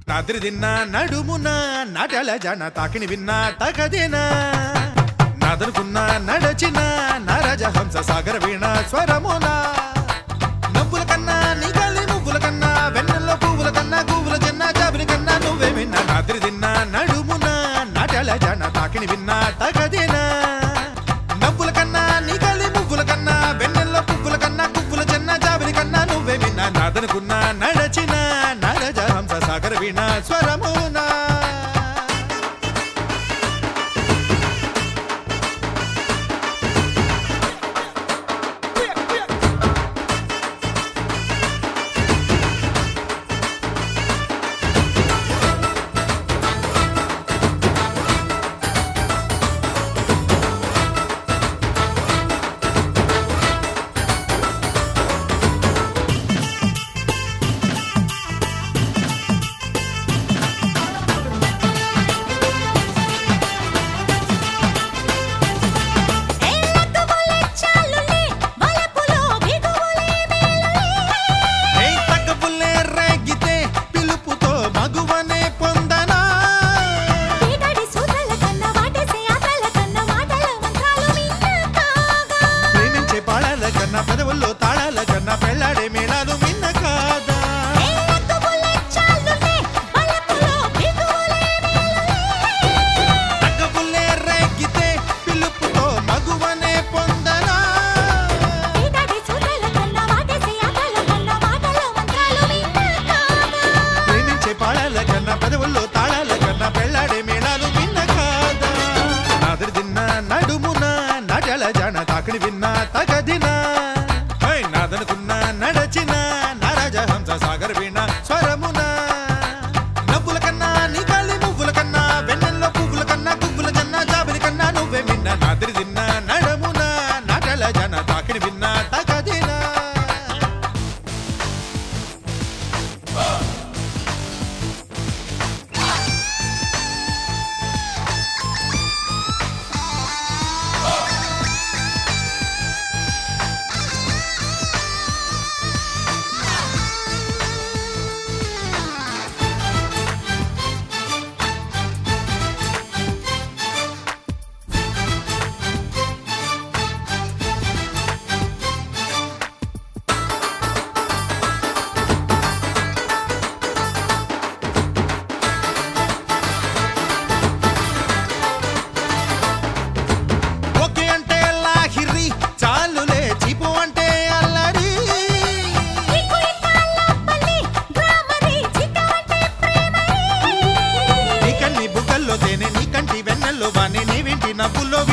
నాద్రి తిన్న నడుమున నాటల జన తాకిని విన్నా తగదేనా నాదనుకున్న నడచిన నరజ హంస సాగర వీణ స్వరమున నవ్వుల కన్నా నిగాలి మువ్వుల కన్నా వెన్నెల్లో పువ్వుల కన్నా గువ్వుల చెన్న జాబిలి కన్నా నువ్వే విన్నా నాద్రి తిన్న నడుమున నాటల జన తాకిని విన్నా తగదేనా నవ్వుల కన్నా నిగాలి మువ్వుల కన్నా వెన్నెల్లో పువ్వుల కన్నా గువ్వుల చెన్న జాబిలి కన్నా నువ్వే విన్నా నాదనుకున్న నడచిన నరజ హంస సాగర వీణ స్వరమునా ఏయ్ తగ్గబుల్లే రేగితే పిలుపుతో మగువనే పొందనా ప్రేమించే పాడాల కన్నా పెదవుల్లో తాళాల కన్నా పెళ్ళాడే మేళాలు మిన్న కాదా తగ్గబుల్లే రేగితే పిలుపుతో మగువనే పొందనా ప్రేమించే పాడాల కన్నా పెదవుల్లో తాళాల కన్నా పెళ్ళాడే మేళాలు మిన్న కాదా నాదిరి తిన్న నడుమున నటల జన తాకిడి విన్నా తగదినా హై, నాదనుకున్న నడచిన నరజ హంస సాగర్ వీణ స్వరమున నవ్వుల కన్నా నీ కాలి మువ్వుల కన్నా వెన్నెల్లో పువ్వుల కన్నా గువ్వుల కన్నా జాబిలి కన్నా నువ్వే విన్నా నాదిరి తిన్న నడమున నటల జన తాకిడి విన్నా తగదినా ఓకే అంటే లాహిరి చాలులే చీపు అంటే అల్లరి నీ కన్ని బుగ్గల్లో తేనె నీ కంటి వెన్నెల్లో వాణి నీ వింటి నవ్వుల్లో